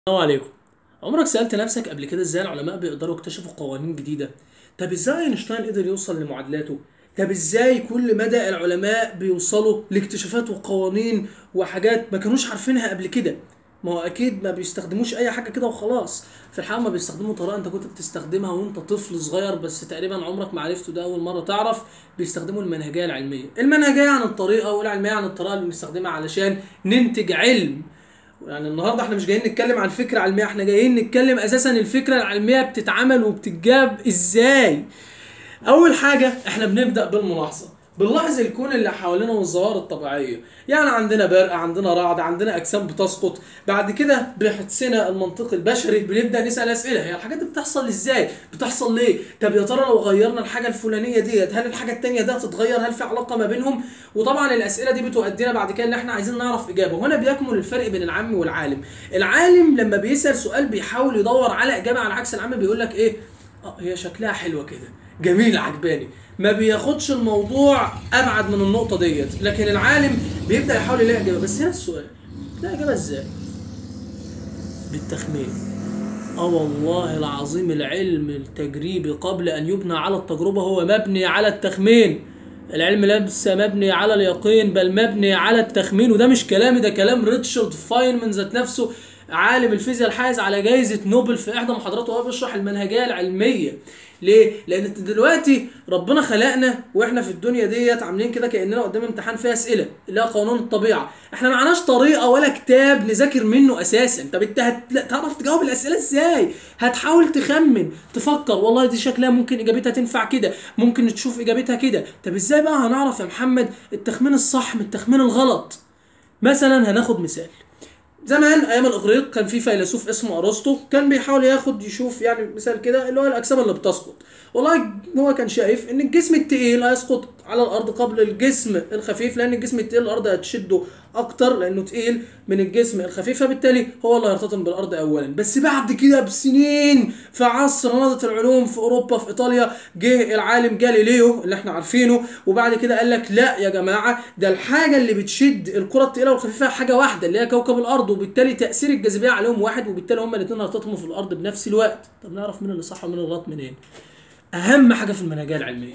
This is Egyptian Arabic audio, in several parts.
السلام عليكم عمرك سألت نفسك قبل كده ازاي العلماء بيقدروا يكتشفوا قوانين جديدة؟ طب ازاي اينشتاين قدر يوصل لمعادلاته؟ طب ازاي كل مدى العلماء بيوصلوا لاكتشافات وقوانين وحاجات ما كانوش عارفينها قبل كده؟ ما هو اكيد ما بيستخدموش اي حاجه كده وخلاص في الحقيقه ما بيستخدموا طريقه انت كنت بتستخدمها وانت طفل صغير بس تقريبا عمرك ما عرفته ده اول مره تعرف بيستخدموا المنهجيه العلميه المنهجيه عن الطريقه والعلميه عن الطريقه اللي بنستخدمها علشان ننتج علم يعني النهارده احنا مش جايين نتكلم عن فكره علميه احنا جايين نتكلم اساسا الفكره العلميه بتتعمل وبتتجاب ازاي اول حاجه احنا بنبدا بالملاحظه بنلاحظ الكون اللي حوالينا والظواهر الطبيعيه يعني عندنا برق عندنا رعد عندنا اجسام بتسقط بعد كده بحسنا المنطق البشري بنبدا نسال اسئله هي الحاجات دي بتحصل ازاي بتحصل ليه طب يا ترى لو غيرنا الحاجه الفلانيه ديت هل الحاجه التانية دي هتتغير هل في علاقه ما بينهم وطبعا الاسئله دي بتؤدينا بعد كده ان احنا عايزين نعرف اجابه وهنا بيكمن الفرق بين العام والعالم العالم لما بيسال سؤال بيحاول يدور على اجابه على عكس العام بيقول لك ايه اه هي شكلها حلوه كده جميل عجباني ما بياخدش الموضوع ابعد من النقطه ديت لكن العالم بيبدا يحاول يلاقي اجابه بس هنا السؤال لا اجابه ازاي بالتخمين اه والله العظيم العلم التجريبي قبل ان يبنى على التجربه هو مبني على التخمين العلم ليس مبني على اليقين بل مبني على التخمين وده مش كلامي ده كلام ريتشارد فاينمان ذات نفسه عالم الفيزياء الحائز على جائزة نوبل في إحدى محاضراته وهو بيشرح المنهجية العلمية ليه؟ لأن انت دلوقتي ربنا خلقنا واحنا في الدنيا ديت عاملين كده كأننا قدام امتحان فيها أسئلة اللي هي قانون الطبيعة، احنا معناش طريقة ولا كتاب نذاكر منه أساسا، طب انت هتعرف تجاوب الأسئلة ازاي؟ هتحاول تخمن، تفكر والله دي شكلها ممكن إجابتها تنفع كده، ممكن تشوف إجابتها كده، طب ازاي بقى هنعرف يا محمد التخمين الصح من التخمين الغلط؟ مثلا هناخد مثال زمان ايام الاغريق كان في فيلسوف اسمه ارسطو كان بيحاول ياخد يشوف يعني مثال كده اللي هو الاجسام اللي بتسقط والله هو كان شايف ان الجسم التقيل هيسقط على الارض قبل الجسم الخفيف لان الجسم التقيل الارض هتشده اكتر لانه تقيل من الجسم الخفيف فبالتالي هو اللي هيرتطم بالارض اولا بس بعد كده بسنين في عصر نهضه العلوم في اوروبا في ايطاليا جه العالم جاليليو اللي احنا عارفينه وبعد كده قال لك لا يا جماعه ده الحاجه اللي بتشد الكره التقيله والخفيفه حاجه واحده اللي هي كوكب الارض وبالتالي تاثير الجاذبيه عليهم واحد وبالتالي هما الاثنين هيرتطموا في الارض بنفس الوقت طب نعرف مين اللي صح ومين الغلط منين اهم حاجه في المنهجيه العلميه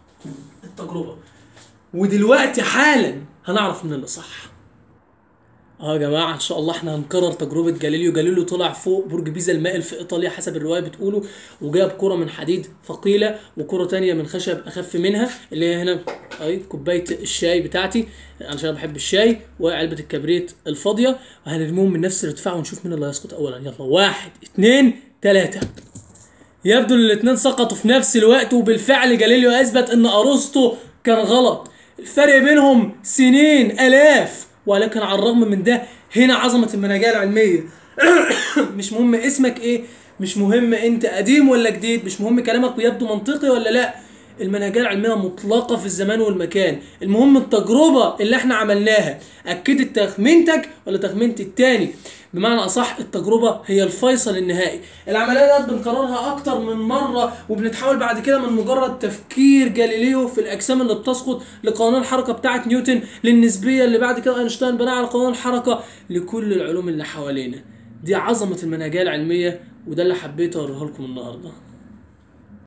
التجربه ودلوقتي حالا هنعرف مين اللي صح اه يا جماعه ان شاء الله احنا هنكرر تجربه جاليليو جاليليو طلع فوق برج بيزا المائل في ايطاليا حسب الروايه بتقوله وجاب كره من حديد ثقيله وكره تانية من خشب اخف منها اللي هي هنا اي كوبايه الشاي بتاعتي عشان بحب الشاي وعلبه الكبريت الفاضيه وهنرميهم من نفس الارتفاع ونشوف مين اللي هيسقط اولا يلا واحد اتنين تلاته يبدو ان الاثنين سقطوا في نفس الوقت وبالفعل جاليليو اثبت ان ارسطو كان غلط الفرق بينهم سنين الاف ولكن على الرغم من ده هنا عظمه المنهجيه العلميه مش مهم اسمك ايه مش مهم انت قديم ولا جديد مش مهم كلامك يبدو منطقي ولا لا المنهجيه العلميه مطلقه في الزمان والمكان المهم التجربه اللي احنا عملناها اكدت تخمينتك ولا تخمينت التاني بمعنى اصح التجربه هي الفيصل النهائي العمليه ديت بنكررها اكتر من مره وبنتحول بعد كده من مجرد تفكير جاليليو في الاجسام اللي بتسقط لقانون الحركه بتاعه نيوتن للنسبيه اللي بعد كده اينشتاين بناء على قانون الحركه لكل العلوم اللي حوالينا دي عظمه المنهجيه العلميه وده اللي حبيت اوريه لكم النهارده